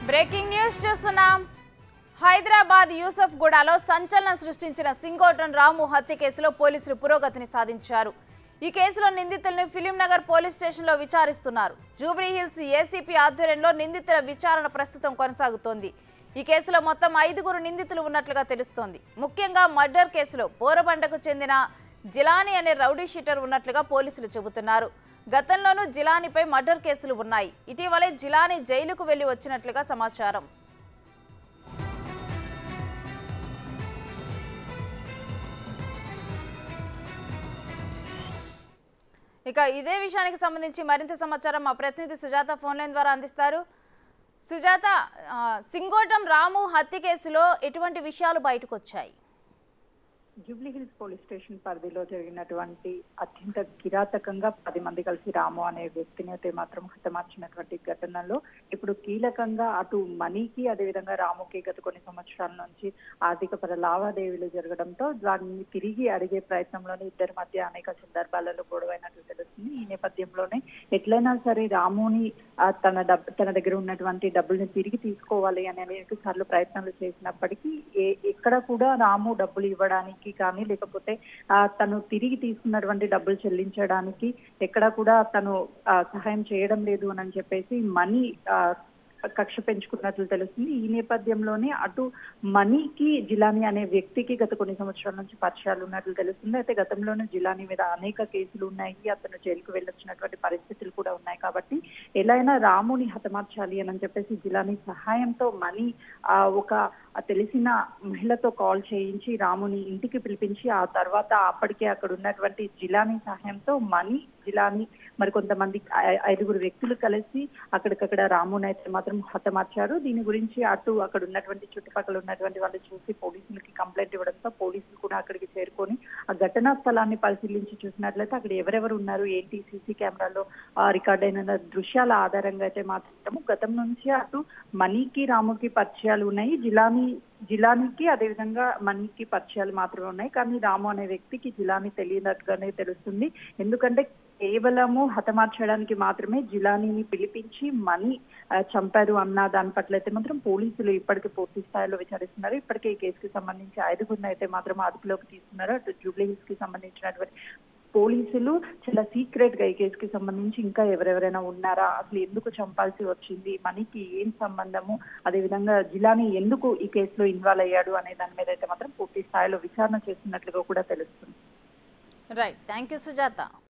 breaking news చూస్తున్నాం హైదరాబాద్ యూసఫ్ గూడలో సంచలనం సృష్టించిన సింగోటన్ రాము హత్య కేసులో పోలీసులు పురోగతిని సాధించారు ఈ కేసులో నిందితుల్ని ఫిలిం నగర్ పోలీస్ స్టేషన్లో విచారిస్తున్నారు జూబ్లీ హిల్స్ ఏసీపీ ఆధ్వర్యంలో నిందితుల విచారణ ప్రస్తుతం కొనసాగుతోంది ఈ కేసులో మొత్తం ఐదుగురు నిందితులు ఉన్నట్లుగా తెలుస్తోంది ముఖ్యంగా మర్డర్ కేసులో బోరబండకు చెందిన జిలానీ అనే రౌడీ షీటర్ ఉన్నట్లుగా పోలీసులు చెబుతున్నారు గతంలోనూ జిలానీపై మర్డర్ కేసులు ఉన్నాయి ఇటీవలే జిలానీ జైలుకు వెళ్లి వచ్చినట్లుగా సమాచారం ఇక ఇదే విషయానికి సంబంధించి మరింత సమాచారం మా ప్రతినిధి సుజాత ఫోన్ లైన్ ద్వారా అందిస్తారు సుజాత ఆ, సింగోటం రాము హత్య కేసులో ఎటువంటి విషయాలు బయటకు వచ్చాయి జూబ్లీ హిల్స్ పోలీస్ స్టేషన్ పరిధిలో జరిగినటువంటి అత్యంత కిరాతకంగా పది మంది కలిసి రాము అనే వ్యక్తిని అయితే మాత్రం హతమార్చినటువంటి ఘటనలో ఇప్పుడు కీలకంగా అటు మనీకి అదేవిధంగా రాముకి గత కొన్ని సంవత్సరాల నుంచి ఆర్థిక పర లావాదేవీలు జరగడంతో దాన్ని తిరిగి అడిగే ప్రయత్నంలోనే ఇద్దరి మధ్య అనేక సందర్భాలలో గొడవైనట్లు తెలుస్తుంది ఈ నేపథ్యంలోనే ఎట్లయినా సరే రాముని ఆ, తన డబ్బు తన దగ్గర ఉన్నటువంటి డబ్బుల్ని తిరిగి తీసుకోవాలి అని అనేక సార్లు ప్రయత్నాలు చేసినప్పటికీ ఏ ఎక్కడ కూడా రాము డబ్బులు ఇవ్వడానికి కానీ లేకపోతే ఆ, తను తిరిగి తీసుకున్నటువంటి డబ్బులు చెల్లించడానికి ఎక్కడ కూడా తను ఆ, సహాయం చేయడం లేదు అని చెప్పేసి మనీ ఆ, కక్ష పెంచుకున్నట్లు తెలుస్తుంది ఈ నేపథ్యంలోనే అటు మనీకి జిలానీ అనే వ్యక్తికి గత కొన్ని సంవత్సరాల నుంచి పరిచయాలు ఉన్నట్లు తెలుస్తుంది అయితే గతంలోనే జిలానీ మీద అనేక కేసులు ఉన్నాయి అతను జైలుకు వెళ్ళొచ్చినటువంటి పరిస్థితులు కూడా ఉన్నాయి కాబట్టి ఎలా అయినా రాముని హతమార్చాలి అని చెప్పేసి జిలానీ సహాయంతో మనీ ఆ, ఒక తెలిసిన మహిళతో కాల్ చేయించి రాముని ఇంటికి పిలిపించి ఆ తర్వాత అప్పటికే అక్కడ ఉన్నటువంటి జిలానీ సహాయంతో మనీ జిలానీ మరికొంతమంది ఐ- ఐదుగురు వ్యక్తులు కలిసి అక్కడికక్కడ రాముని అయితే మాత్రం హతమార్చారు దీని గురించి అటు అక్కడ ఉన్నటువంటి చుట్టుపక్కల ఉన్నటువంటి వాళ్ళు చూసి పోలీసులకి కంప్లైంట్ ఇవ్వడంతో పోలీసులు కూడా అక్కడికి చేరుకొని ఆ ఘటనా స్థలాన్ని పరిశీలించి చూసినట్లయితే అక్కడ ఎవరెవరు ఉన్నారు ఏంటి సీసీ కెమెరాలో రికార్డ్ అయిన దృశ్యాల ఆధారంగా అయితే మాత్రం గతం నుంచి అటు మనీకి రాముకి పరిచయాలు ఉన్నాయి జిలానీ జిలానీకి అదేవిధంగా మనీకి పరిచయాలు మాత్రమే ఉన్నాయి కానీ రాము అనే వ్యక్తికి జిలానీ తెలియనట్టుగానే తెలుస్తుంది ఎందుకంటే కేవలము హతమార్చడానికి మాత్రమే జిలానీని పిలిపించి మనీ ఆ, చంపారు అన్న దాని పట్ల అయితే మాత్రం పోలీసులు ఇప్పటికే పూర్తి స్థాయిలో విచారిస్తున్నారు ఇప్పటికే ఈ కేసుకి సంబంధించి ఐదుగురిని అయితే మాత్రం అదుపులోకి తీసుకున్నారు అటు జూబ్లీ హిల్స్ కి సంబంధించినటువంటి పోలీసులు చాలా సీక్రెట్ గా ఈ కేసుకి సంబంధించి ఇంకా ఎవరెవరైనా ఉన్నారా అసలు ఎందుకు చంపాల్సి వచ్చింది మనీకి ఏం సంబంధము అదేవిధంగా జిలానీ ఎందుకు ఈ కేసులో ఇన్వాల్వ్ అయ్యాడు అనే దాని మీద అయితే మాత్రం పూర్తి స్థాయిలో విచారణ చేస్తున్నట్లుగా కూడా తెలుస్తుంది రైట్ థ్యాంక్ యూ సుజాత